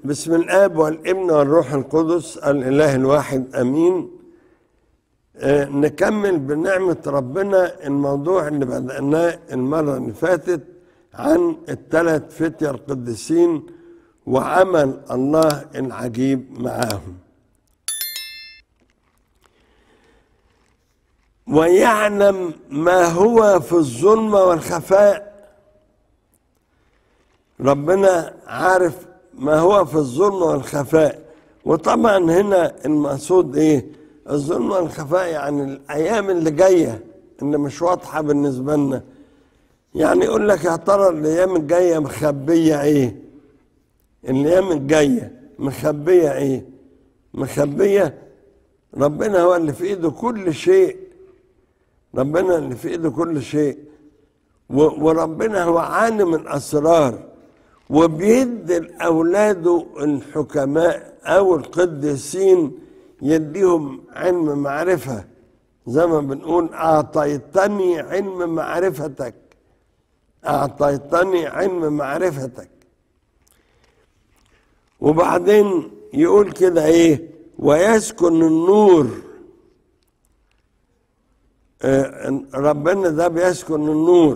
بسم الاب والابن والروح القدس الاله الواحد امين آه، نكمل بنعمه ربنا الموضوع اللي بدأناه المره اللي فاتت عن الثلاث فتية القديسين وعمل الله العجيب معاهم ويعلم ما هو في الظلمة والخفاء ربنا عارف ما هو في الظلمة والخفاء وطبعا هنا المقصود ايه الظلمة والخفاء يعني الايام اللي جاية اللي مش واضحة بالنسبة لنا يعني يقول لك يا ترى الايام الجاية مخبية ايه الايام الجاية مخبية ايه مخبية ربنا هو اللي في ايده كل شيء ربنا اللي في ايده كل شيء و- وربنا هو عالم الاسرار وبيدي لاولاده الحكماء او القديسين يديهم علم معرفه زي ما بنقول اعطيتني علم معرفتك اعطيتني علم معرفتك وبعدين يقول كده ايه ويسكن النور آه، ربنا ده بيسكن النور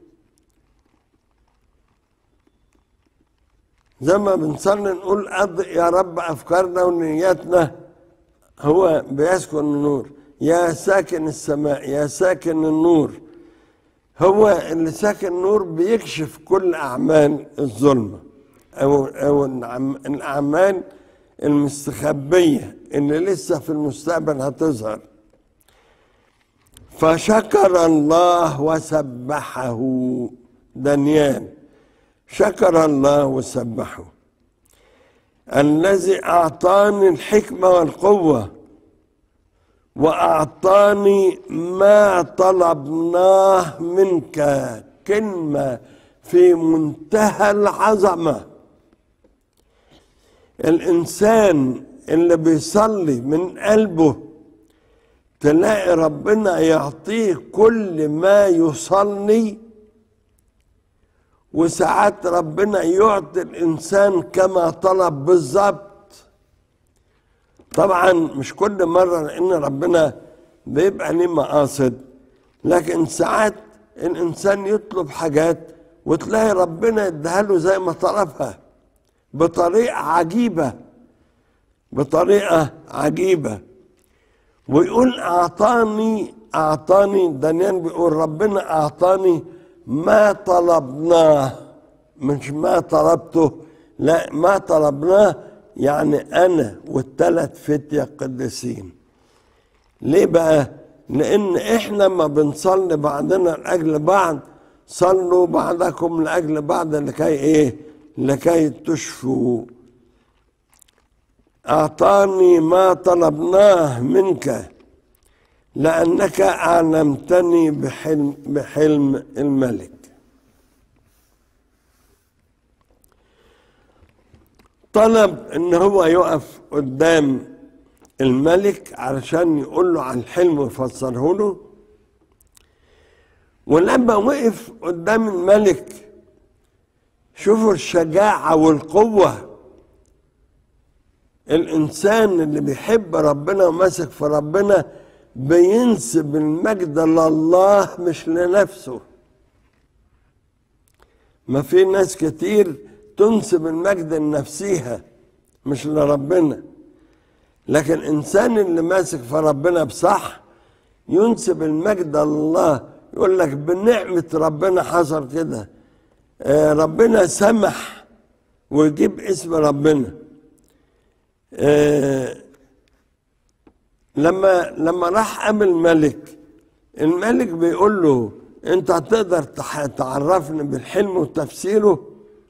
زي ما بنصلي نقول أضئ يا رب أفكارنا ونياتنا هو بيسكن النور يا ساكن السماء يا ساكن النور هو اللي ساكن النور بيكشف كل أعمال الظلمة أو أو الأعم- الأعمال المستخبية اللي لسه في المستقبل هتظهر فشكر الله وسبحه دانيال شكر الله وسبحه الذي اعطاني الحكمه والقوه واعطاني ما طلبناه منك كلمه في منتهى العظمه الانسان اللي بيصلي من قلبه تلاقي ربنا يعطيه كل ما يصلي وساعات ربنا يعطي الانسان كما طلب بالظبط طبعا مش كل مره لان ربنا بيبقى ليه مقاصد لكن ساعات الانسان يطلب حاجات وتلاقي ربنا يديها له زي ما طلبها بطريقه عجيبه بطريقه عجيبه ويقول اعطاني اعطاني دانيال بيقول ربنا اعطاني ما طلبناه مش ما طلبته لا ما طلبناه يعني انا والثلاث فتية قديسين ليه بقى لان احنا ما بنصلي بعضنا لاجل بعض صلوا بعضكم لاجل بعض لكي ايه لكي تشفوا أعطاني ما طلبناه منك لأنك أعلمتني بحلم, بحلم الملك طلب إن هو يقف قدام الملك علشان يقول له عن الحلم ويفسره له ولما وقف قدام الملك شوفوا الشجاعة والقوة الانسان اللي بيحب ربنا وماسك في ربنا بينسب المجد لله مش لنفسه ما في ناس كتير تنسب المجد لنفسها مش لربنا لكن الانسان اللي ماسك في ربنا بصح ينسب المجد لله يقول لك بنعمة ربنا حصل كده آه، ربنا سمح ويجيب اسم ربنا آه، لما لما راح قابل الملك الملك بيقول له انت هتقدر تح- تعرفني بالحلم وتفسيره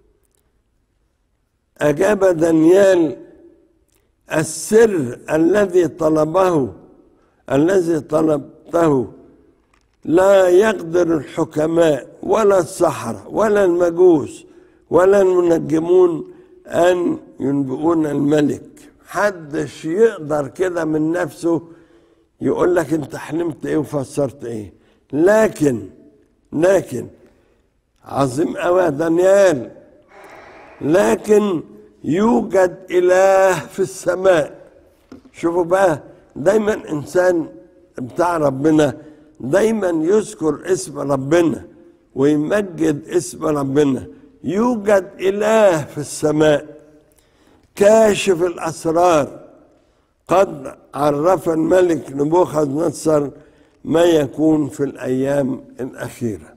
اجاب دانيال السر الذي طلبه الذي طلبته لا يقدر الحكماء ولا السحرة ولا المجوس ولا المنجمون أن ينبئون الملك حدش يقدر كده من نفسه يقول لك انت حلمت ايه وفسرت ايه لكن لكن عظيم قوي يا دانيال لكن يوجد إله في السماء شوفوا بقى دايما إنسان بتاع ربنا دايما يذكر اسم ربنا ويمجد اسم ربنا يوجد إله في السماء كاشف الأسرار قد عرف الملك نبوخذ نصر ما يكون في الأيام الأخيرة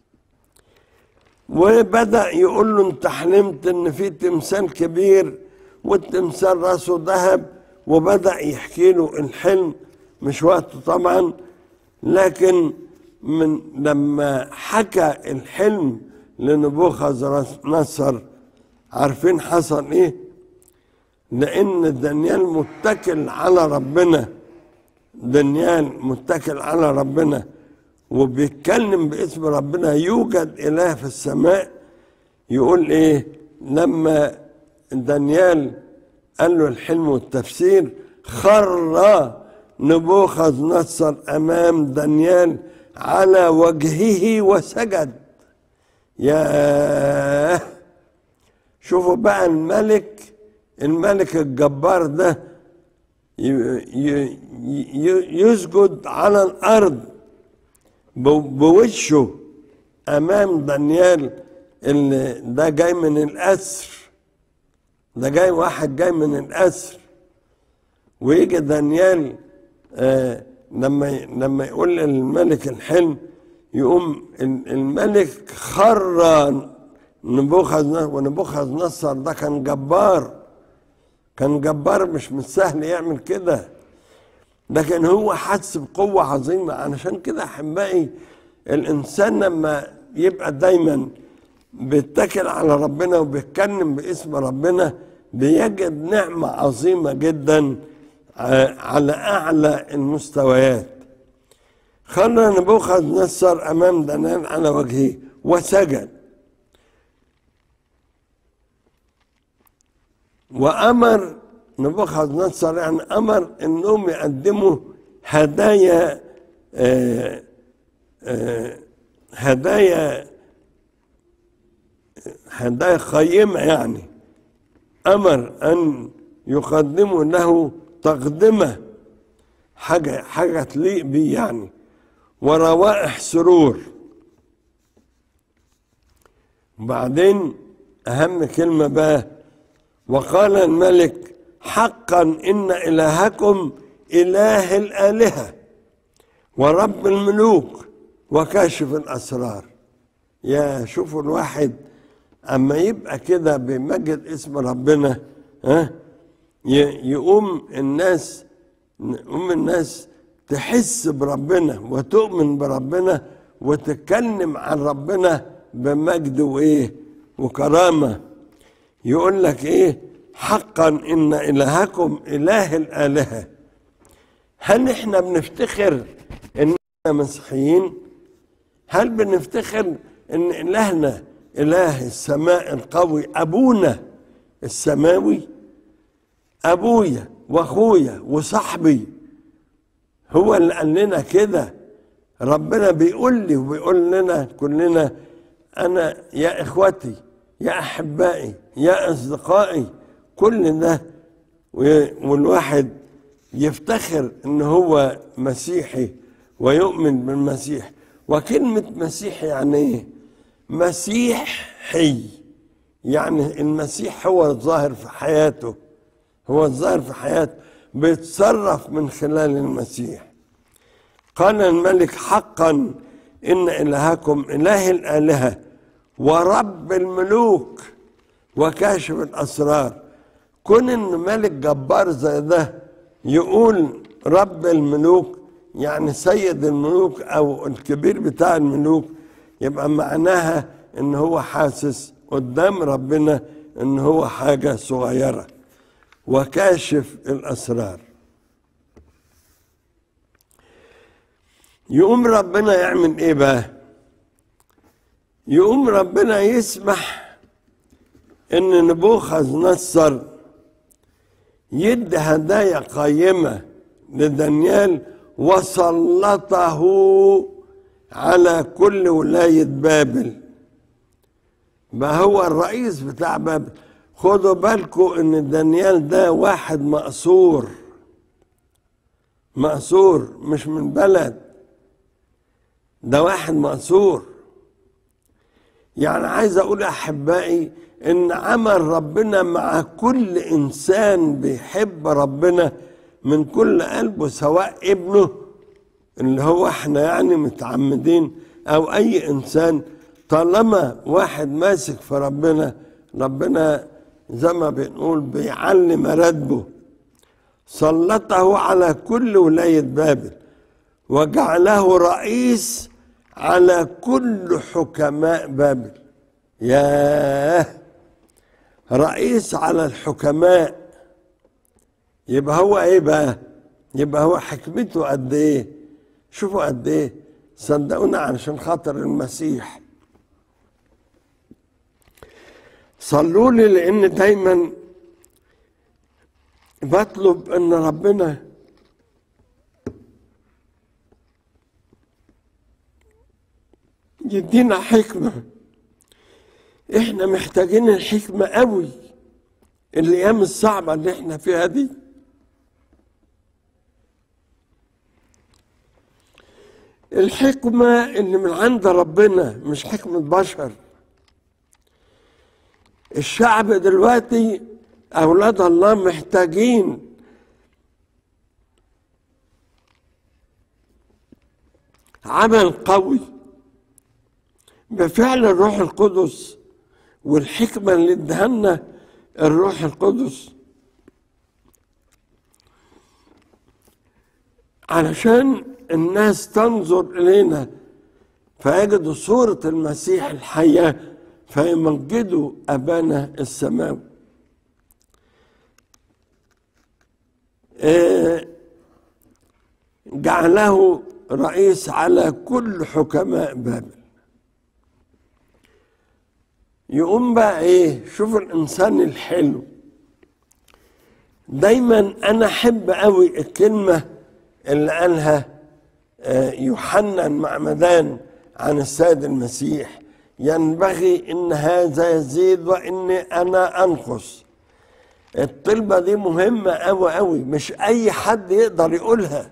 وبدأ يقول له انت حلمت ان في تمثال كبير والتمثال راسه ذهب وبدأ يحكي له الحلم مش وقته طبعا لكن من لما حكى الحلم لنبوخذ نصر عارفين حصل ايه لان دانيال متكل على ربنا دانيال متكل على ربنا وبيتكلم باسم ربنا يوجد اله في السماء يقول ايه لما دانيال قال له الحلم والتفسير خر نبوخذ نصر امام دانيال على وجهه وسجد يا شوفوا بقى الملك الملك الجبار ده يسجد على الارض بوشه امام دانيال اللي ده جاي من الاسر ده جاي واحد جاي من الاسر ويجي دانيال آه لما لما يقول للملك الحلم يقوم الملك خر نبوخذ ونبوخذ نصر ده كان جبار كان جبار مش من سهل يعمل كده لكن هو حس بقوة عظيمة علشان كده أحبائي الإنسان لما يبقى دايما بيتكل على ربنا وبيتكلم باسم ربنا بيجد نعمة عظيمة جدا على أعلى المستويات خلى نبوخذ نصر أمام دانيال على وجهه وسجد وأمر نبوخذ نصر يعني أمر أنهم يقدموا هدايا آآ آآ هدايا هدايا قيمة يعني أمر أن يقدموا له تقدمة حاجة حاجة تليق بيه يعني وروائح سرور وبعدين أهم كلمة بقى وقال الملك حقا إن إلهكم إله الآلهة ورب الملوك وكاشف الأسرار يا شوفوا الواحد أما يبقى كده بمجد اسم ربنا ها يقوم الناس يقوم الناس تحس بربنا وتؤمن بربنا وتتكلم عن ربنا بمجد وايه وكرامه يقول لك ايه حقا ان الهكم اله الالهه هل احنا بنفتخر اننا مسيحيين هل بنفتخر ان الهنا اله السماء القوي ابونا السماوي ابويا واخويا وصاحبي هو اللي قال لنا كده ربنا بيقول لي وبيقول لنا كلنا انا يا اخوتي يا احبائي يا اصدقائي كل ده والواحد يفتخر ان هو مسيحي ويؤمن بالمسيح وكلمة مسيح يعني ايه مسيحي يعني المسيح هو الظاهر في حياته هو الظاهر في حياته بيتصرف من خلال المسيح قال الملك حقا ان الهكم اله الالهه ورب الملوك وكاشف الاسرار كون ان ملك جبار زي ده يقول رب الملوك يعني سيد الملوك او الكبير بتاع الملوك يبقى معناها ان هو حاسس قدام ربنا ان هو حاجه صغيره وكاشف الاسرار يقوم ربنا يعمل ايه بقى يقوم ربنا يسمح ان نبوخذ نصر يدي هدايا قيمه لدانيال وسلطه على كل ولايه بابل ما هو الرئيس بتاع بابل خدوا بالكم ان دانيال ده واحد مأسور مأسور مش من بلد ده واحد مأسور يعني عايز اقول احبائي ان عمل ربنا مع كل انسان بيحب ربنا من كل قلبه سواء ابنه اللي هو احنا يعني متعمدين او اي انسان طالما واحد ماسك في ربنا ربنا زي ما بنقول بيعلي مراتبه سلطه على كل ولاية بابل وجعله رئيس على كل حكماء بابل ياه رئيس على الحكماء يبقى هو ايه بقى يبقى هو حكمته قد ايه شوفوا قد ايه صدقونا علشان خاطر المسيح صلوا لي لان دايما بطلب ان ربنا يدينا حكمه احنا محتاجين الحكمه قوي الايام الصعبه اللي احنا فيها دي الحكمه اللي من عند ربنا مش حكمه بشر الشعب دلوقتي اولاد الله محتاجين عمل قوي بفعل الروح القدس والحكمة اللي ادهنا الروح القدس علشان الناس تنظر إلينا فيجدوا صورة المسيح الحياة فيمجدوا أبانا السماوي إيه جعله رئيس على كل حكماء بابل يقوم بقى ايه شوف الانسان الحلو دايما انا احب قوي الكلمه اللي قالها يوحنا المعمدان عن السيد المسيح ينبغي ان هذا يزيد واني انا انقص الطلبه دي مهمه قوي قوي مش اي حد يقدر يقولها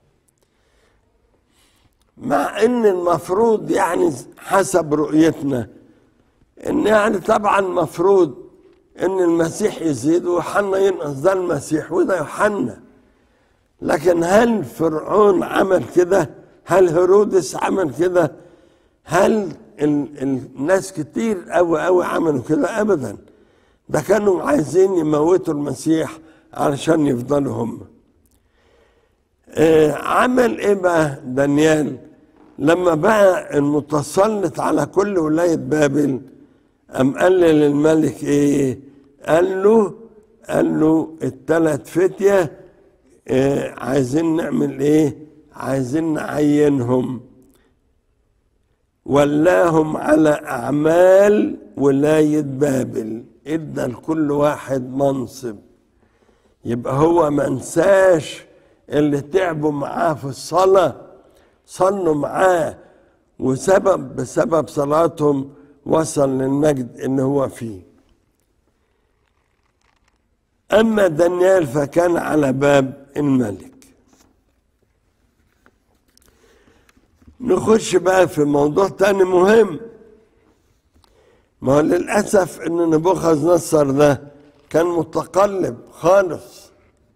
مع ان المفروض يعني حسب رؤيتنا ان يعني طبعا مفروض ان المسيح يزيد ويوحنا ينقص ده المسيح وده يوحنا لكن هل فرعون عمل كده هل هيرودس عمل كده هل ال الناس كتير قوي قوي عملوا كده ابدا ده كانوا عايزين يموتوا المسيح علشان يفضلوا هم آه عمل ايه بقى دانيال لما بقى المتسلط على كل ولايه بابل أم قال للملك إيه؟ قال له قال له الثلاث فتية إيه عايزين نعمل إيه؟ عايزين نعينهم ولاهم على أعمال ولاية بابل إدى لكل واحد منصب يبقى هو ما انساش اللي تعبوا معاه في الصلاة صلوا معاه وسبب بسبب صلاتهم وصل للمجد اللي هو فيه أما دانيال فكان على باب الملك نخش بقى في موضوع تاني مهم ما هو للأسف إن نبوخذ نصر ده كان متقلب خالص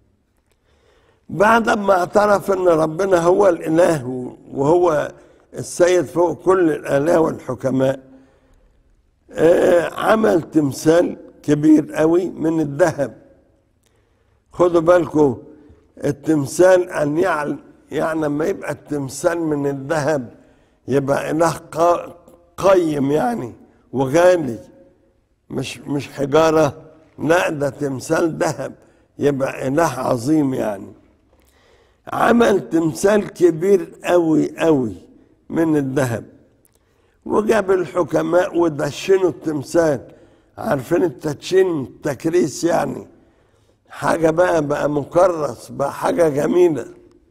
بعد ما اعترف إن ربنا هو الإله وهو السيد فوق كل الآلهة والحكماء آه عمل تمثال كبير قوي من الذهب خدوا بالكم التمثال ان يعني يعني لما يبقى التمثال من الذهب يبقى اله قيم يعني وغالي مش مش حجاره لا ده تمثال ذهب يبقى اله عظيم يعني عمل تمثال كبير قوي قوي من الذهب وجاب الحكماء ودشنوا التمثال عارفين التدشين التكريس يعني حاجة بقى بقى مكرس بقى حاجة جميلة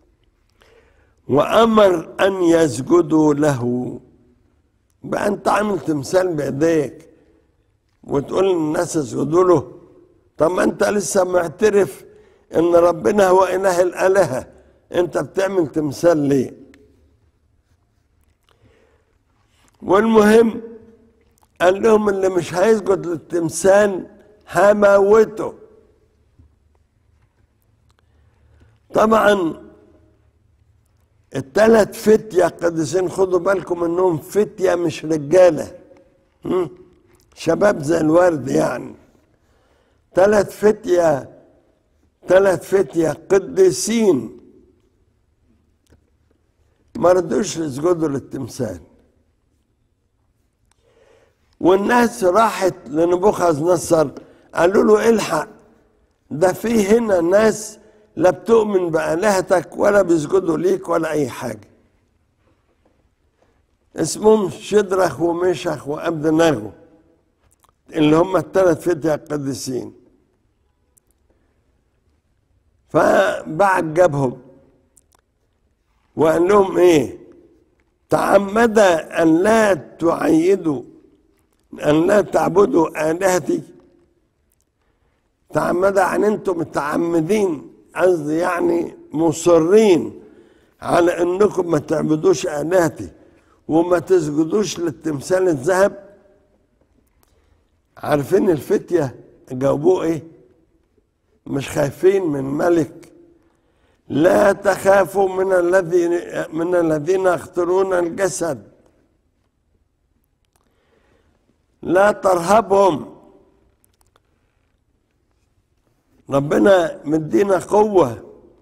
وأمر أن يسجدوا له بقى أنت عامل تمثال بإيديك وتقول للناس اسجدوا له طب ما انت لسه معترف ان ربنا هو اله الالهه انت بتعمل تمثال ليه والمهم قال لهم اللي مش هيسجد للتمثال هموته طبعا الثلاث فتية قديسين خدوا بالكم انهم فتية مش رجالة م? شباب زي الورد يعني ثلاث فتية ثلاث فتية قديسين ما رضوش يسجدوا للتمثال والناس راحت لنبوخذ نصر قالوا له الحق ده في هنا ناس لا بتؤمن بآلهتك ولا بيسجدوا ليك ولا أي حاجة اسمهم شدرخ ومشخ وأبدناغو اللي هم الثلاث فتية القديسين فبعد جابهم وقال لهم ايه تعمد ان لا تعيدوا ان لا تعبدوا الهتي تعمد عن انتم متعمدين قصدي يعني مصرين على انكم ما تعبدوش الهتي وما تسجدوش للتمثال الذهب عارفين الفتيه جاوبوه ايه مش خايفين من ملك لا تخافوا من الذين من الذين يقتلون الجسد لا ترهبهم ربنا مدينا قوة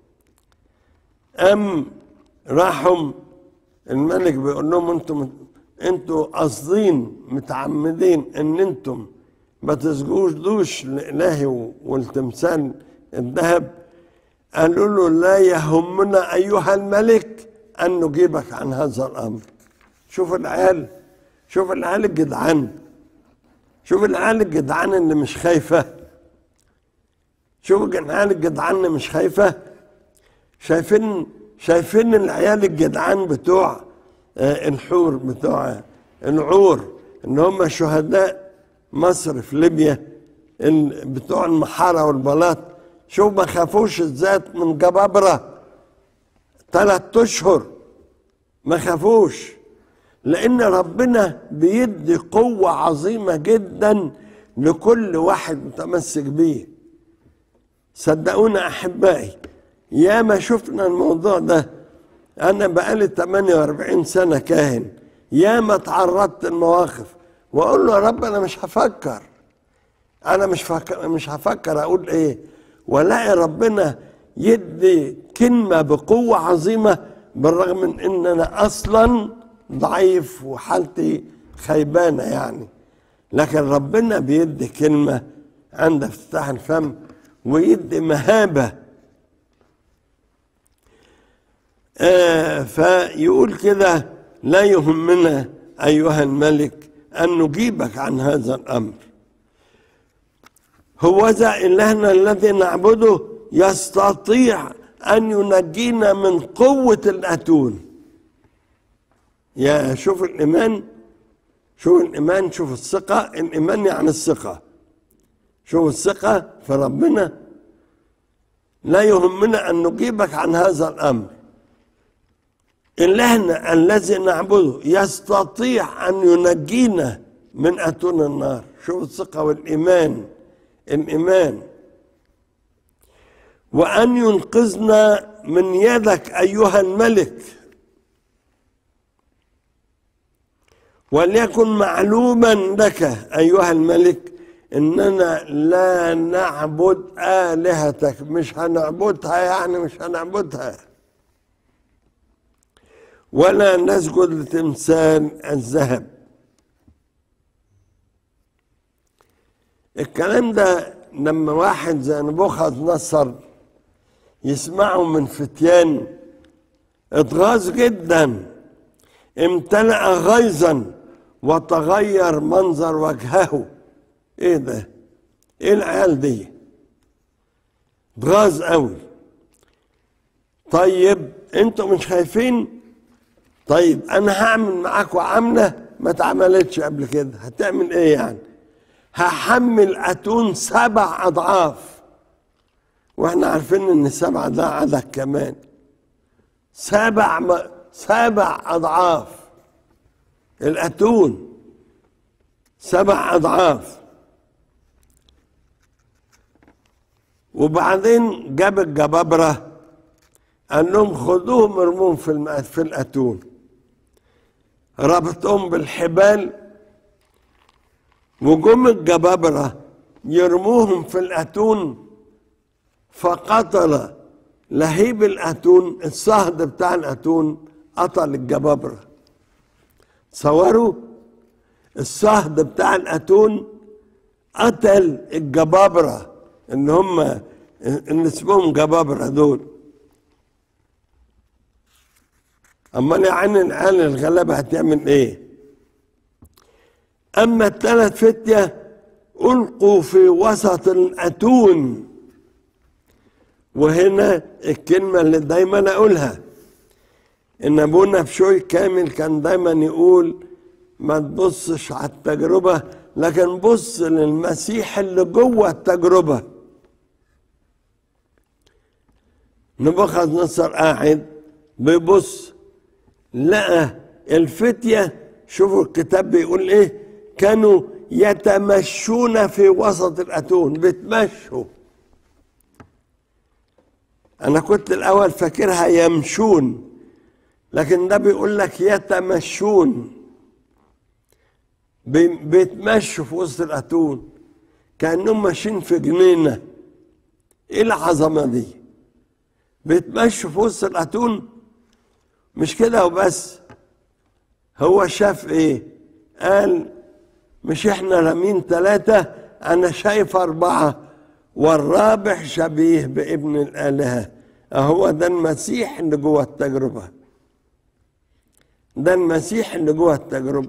أم راحوا الملك بيقول لهم انتم انتوا قاصدين متعمدين ان انتم ما تسجدوش لإلهي والتمثال الذهب قالوا له لا يهمنا أيها الملك أن نجيبك عن هذا الأمر شوف العيال شوف العيال الجدعان شوف العيال الجدعان اللي مش خايفة شوف العيال الجدعان اللي مش خايفة شايفين شايفين العيال الجدعان بتوع آه الحور بتوع العور ان هم شهداء مصر في ليبيا بتوع المحاره والبلاط شوف ما خافوش الذات من جبابره ثلاث اشهر ما خافوش لان ربنا بيدي قوه عظيمه جدا لكل واحد متمسك بيه صدقونا احبائي يا ما شفنا الموضوع ده انا بقالي 48 سنه كاهن يا ما تعرضت المواقف واقول له يا رب انا مش هفكر انا مش فكر مش هفكر اقول ايه والاقي ربنا يدي كلمه بقوه عظيمه بالرغم من ان انا اصلا ضعيف وحالتي خيبانه يعني لكن ربنا بيدي كلمه عند افتتاح الفم ويدي مهابه آه فيقول كده لا يهمنا ايها الملك ان نجيبك عن هذا الامر هو ذا إلهنا الذي نعبده يستطيع أن ينجينا من قوة الأتون يا شوف الإيمان شوف الإيمان شوف الثقة الإيمان يعني الثقة شوف الثقة في ربنا لا يهمنا أن نجيبك عن هذا الأمر إلهنا الذي نعبده يستطيع أن ينجينا من أتون النار شوف الثقة والإيمان الإيمان وأن ينقذنا من يدك أيها الملك وليكن معلوما لك أيها الملك إننا لا نعبد آلهتك مش هنعبدها يعني مش هنعبدها ولا نسجد لتمثال الذهب الكلام ده لما واحد زي نبوخذ نصر يسمعه من فتيان اتغاظ جدا امتلأ غيظا وتغير منظر وجهه ايه ده ايه العيال دي اتغاظ قوي طيب انتوا مش خايفين طيب انا هعمل معاكم عامله ما اتعملتش قبل كده هتعمل ايه يعني هحمل اتون سبع اضعاف واحنا عارفين ان سبعة ده عدد كمان سبع م... سبع اضعاف الاتون سبع اضعاف وبعدين جاب الجبابره قال لهم خدوهم ارموهم في الم... في الاتون ربطهم بالحبال وجم الجبابره يرموهم في الاتون فقتل لهيب الاتون الصهد بتاع الاتون قتل الجبابره تصوروا الصهد بتاع الاتون قتل الجبابره ان هم ان اسمهم جبابره دول امال يعني العيال الغلابه هتعمل ايه اما الثلاث فتيه القوا في وسط الاتون وهنا الكلمه اللي دايما اقولها ان ابونا بشوي كامل كان دايما يقول ما تبصش على التجربه لكن بص للمسيح اللي جوه التجربه نبوخذ نصر قاعد بيبص لقى الفتية شوفوا الكتاب بيقول ايه كانوا يتمشون في وسط الأتون بيتمشوا أنا كنت الأول فاكرها يمشون لكن ده بيقول لك يتمشون بيتمشوا في وسط الأتون كأنهم ماشيين في جنينة إيه العظمة دي بيتمشوا في وسط الأتون مش كده وبس هو شاف ايه قال مش احنا رامين ثلاثة انا شايف اربعة والرابع شبيه بابن الالهة هو ده المسيح اللي جوه التجربة ده المسيح اللي جوه التجربة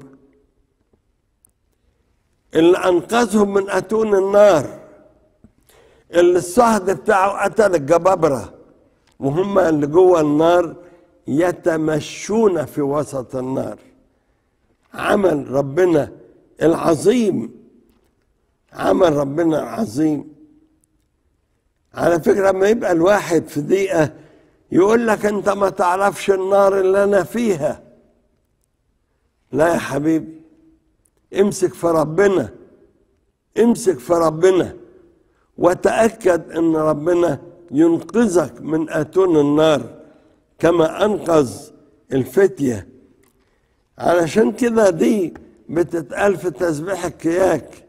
اللي انقذهم من اتون النار اللي الصهد بتاعه قتل الجبابرة وهم اللي جوه النار يتمشون في وسط النار عمل ربنا العظيم عمل ربنا العظيم على فكرة لما يبقى الواحد في ضيقة يقول لك انت ما تعرفش النار اللي انا فيها لا يا حبيبي امسك في ربنا امسك في ربنا وتأكد ان ربنا ينقذك من اتون النار كما انقذ الفتيه علشان كده دي بتتقال في تسبيح الكياك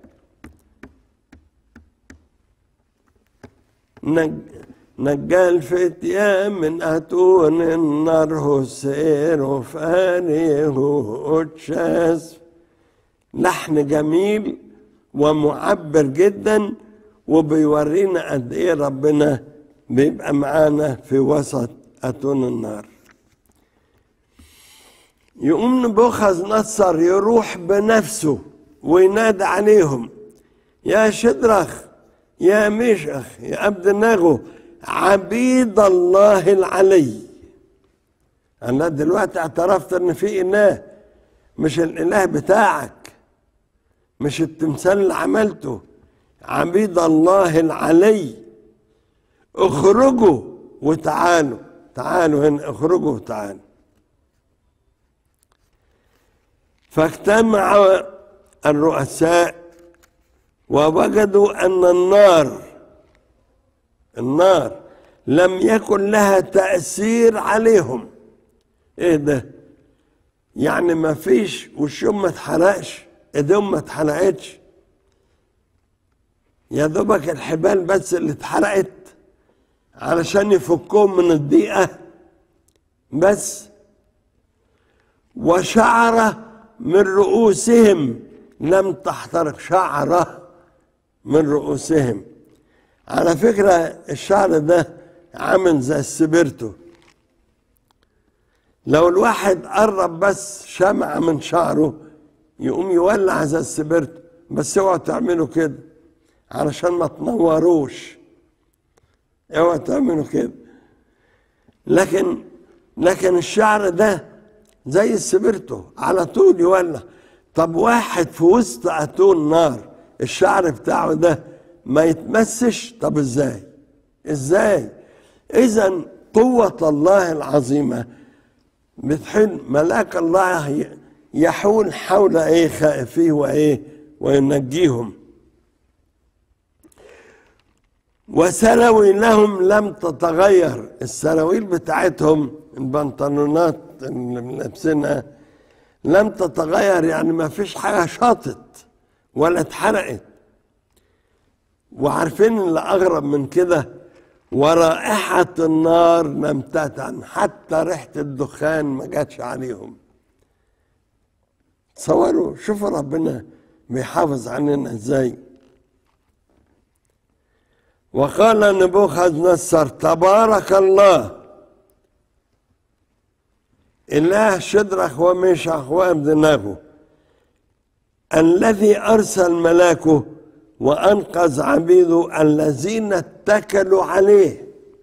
نج... نجى الفتية من أتون النار هسير فانيه أتشاس لحن جميل ومعبر جدا وبيورينا قد ايه ربنا بيبقى معانا في وسط أتون النار يقوم نبوخذ نصر يروح بنفسه وينادي عليهم يا شدرخ يا ميشخ يا عبد الناغو عبيد الله العلي أنا دلوقتي اعترفت إن في إله مش الإله بتاعك مش التمثال اللي عملته عبيد الله العلي اخرجوا وتعالوا تعالوا هنا اخرجوا وتعالوا فاجتمع الرؤساء ووجدوا ان النار النار لم يكن لها تاثير عليهم ايه ده يعني ما فيش وشهم ما اتحرقش ايديهم ما اتحرقتش يا دوبك الحبال بس اللي اتحرقت علشان يفكهم من الضيقه بس وشعره من رؤوسهم لم تحترق شعرة من رؤوسهم على فكرة الشعر ده عامل زي السبرتو لو الواحد قرب بس شمعة من شعره يقوم يولع زي السبرتو بس اوعوا تعملوا كده علشان ما تنوروش اوعوا تعملوا كده لكن لكن الشعر ده زي السبرتو على طول يولع طب واحد في وسط اتون نار الشعر بتاعه ده ما يتمسش طب ازاي ازاي اذا قوة الله العظيمة بتحل ملاك الله يحول حول ايه خائفيه وايه وينجيهم وسراويلهم لم تتغير السراويل بتاعتهم البنطلونات اللي لابسينها لم تتغير يعني ما فيش حاجة شاطت ولا اتحرقت وعارفين اللي أغرب من كده ورائحة النار لم تتن حتى ريحة الدخان ما جاتش عليهم تصوروا شوفوا ربنا بيحافظ علينا ازاي وقال نبوخذ نصر تبارك الله إله شدرخ وميشخ وأبدناغو الذي أرسل ملاكه وأنقذ عبيده الذين اتكلوا عليه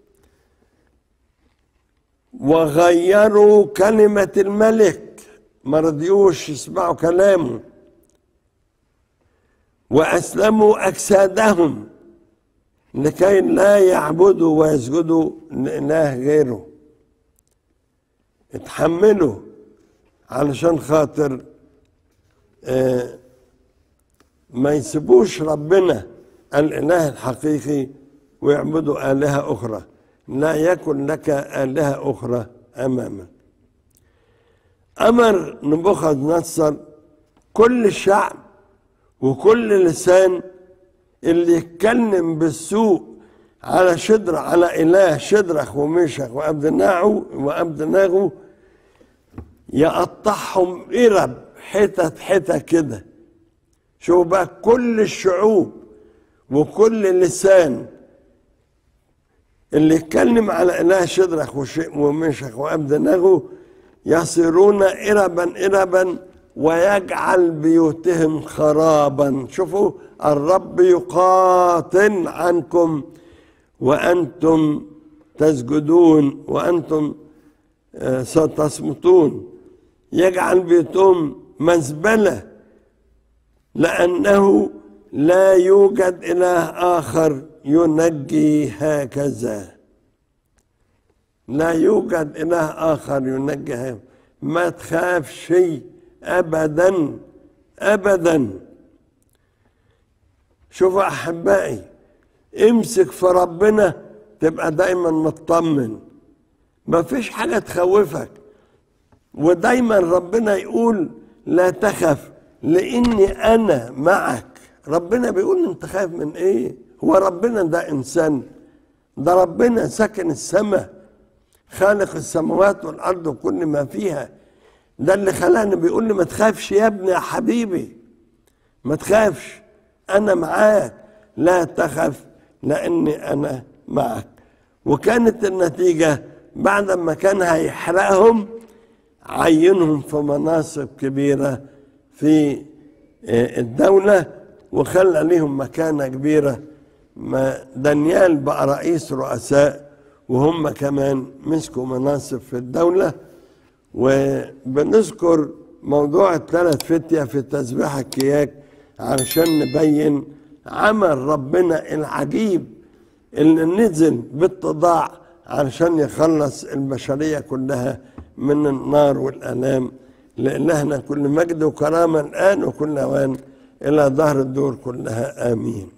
وغيروا كلمة الملك ما رضيوش يسمعوا كلامه وأسلموا أجسادهم لكي لا يعبدوا ويسجدوا لإله غيره اتحملوا علشان خاطر آه ما يسيبوش ربنا الإله الحقيقي ويعبدوا آلهة أخرى لا يكن لك آلهة أخرى أمامك أمر نبوخذ نصر كل الشعب وكل لسان اللي يتكلم بالسوء على شدر على إله شدرخ وميشخ وأبدناعو وأبدناغو يقطعهم قرب حتت حتت كده شوف بقى كل الشعوب وكل لسان اللي يتكلم على إله شدرخ وميشخ وأبدناغو يصيرون إربا إربا ويجعل بيوتهم خرابا شوفوا الرب يقاتل عنكم وأنتم تسجدون وأنتم ستصمتون يجعل بيوتهم مزبلة لأنه لا يوجد إله آخر ينجي هكذا لا يوجد إله آخر ينجي هكذا ما تخاف شيء أبدا أبدا شوفوا أحبائي امسك في ربنا تبقى دايما مطمن ما فيش حاجة تخوفك ودايما ربنا يقول لا تخف لاني انا معك ربنا بيقول انت خايف من ايه هو ربنا ده انسان ده ربنا ساكن السماء خالق السماوات والارض وكل ما فيها ده اللي خلاني بيقول لي ما تخافش يا ابني يا حبيبي ما تخافش انا معاك لا تخف لاني انا معك وكانت النتيجه بعد ما كان هيحرقهم عينهم في مناصب كبيره في الدولة وخلى لهم مكانة كبيرة ما دانيال بقى رئيس رؤساء وهم كمان مسكوا مناصب في الدولة وبنذكر موضوع الثلاث فتية في تسبيح الكياك علشان نبين عمل ربنا العجيب اللي نزل بالتضاع علشان يخلص البشرية كلها من النار والآلام لإلهنا كل مجد وكرامة الآن وكل أوان إلى ظهر الدور كلها آمين